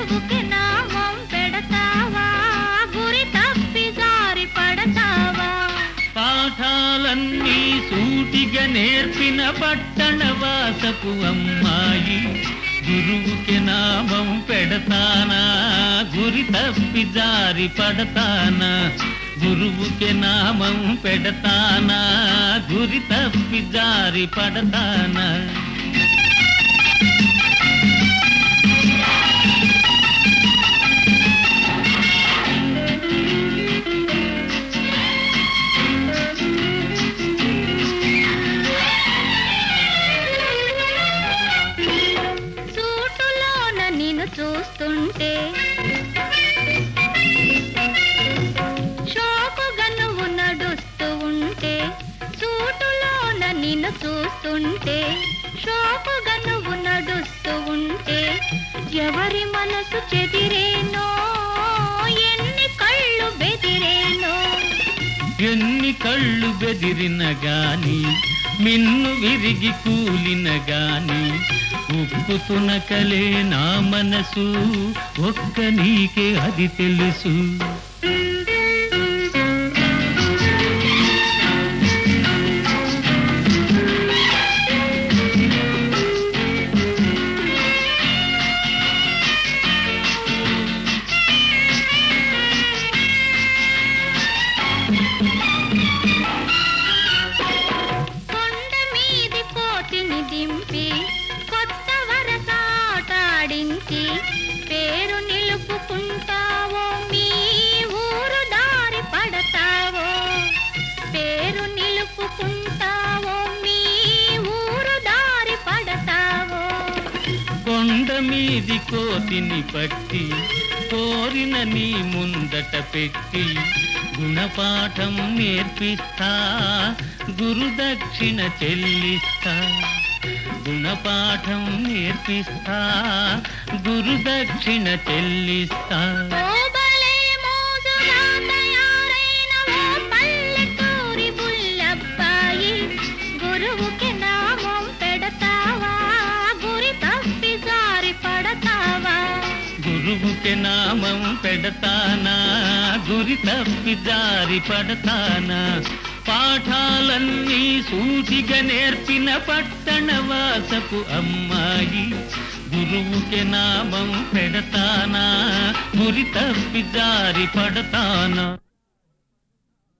గురువుకి నామం పెడతావా గురి తప్పి జారి పడతావా పాఠాలన్నీ సూటిగా నేర్పిన పట్టణ వాసపు అమ్మాయి గురువుకి నామం పెడతానా గురి తప్పి జారి పడతానా గురువుకి నామం పెడతానా గురి తప్పి జారి పడతానా సూటులోన నిన్ను చూస్తుంటే షోకుగా నువ్వు నడుస్తూ ఉంటే సూటులోన నిన్ను చూస్తుంటే షోకుగా నువ్వు నడుస్తూ ఉంటే ఎవరి మనసు చెదిరేనో ఎన్ని కళ్ళు బెదిరేనో ఎన్ని కళ్ళు బెదిరిన గాని మిన్ను విరిగి కూలిన గాని ఉక్కు తునకలే నా మనసు ఒక్క నీకే అది తెలుసు కొండ మీది కోతిని దింపి కొత్త వరసాటాడించి పేరు నిలుపుకుంటావో మీ ఊరు దారి పడతావో పేరు నిలుపుకుంటావో మీ ఊరు దారి పడతావో కొండ మీది కోతిని పట్టి కోరిన నీ ముందట పెట్టి గుణపాఠం నేర్పిస్తా గురుదక్షిణ చెల్లిస్తా గుణపాఠం నేర్పిస్తా గురుదక్షిణ చెల్లిస్తా ఓబలే మోజుగా తయారైన ఓ పల్లెటూరి బుల్లబ్బాయి గురువుకి నామం పెడతావా గురి తప్పి జారి పడతావా గురువుకి నామం పెడతానా గురి తప్పి జారి పడతానా పాఠాలన్నీ సూటిగా నేర్పిన పట్టణ వాసపు అమ్మాయి గురువుకి నామం పెడతానా గురి తప్పి జారి పడతానా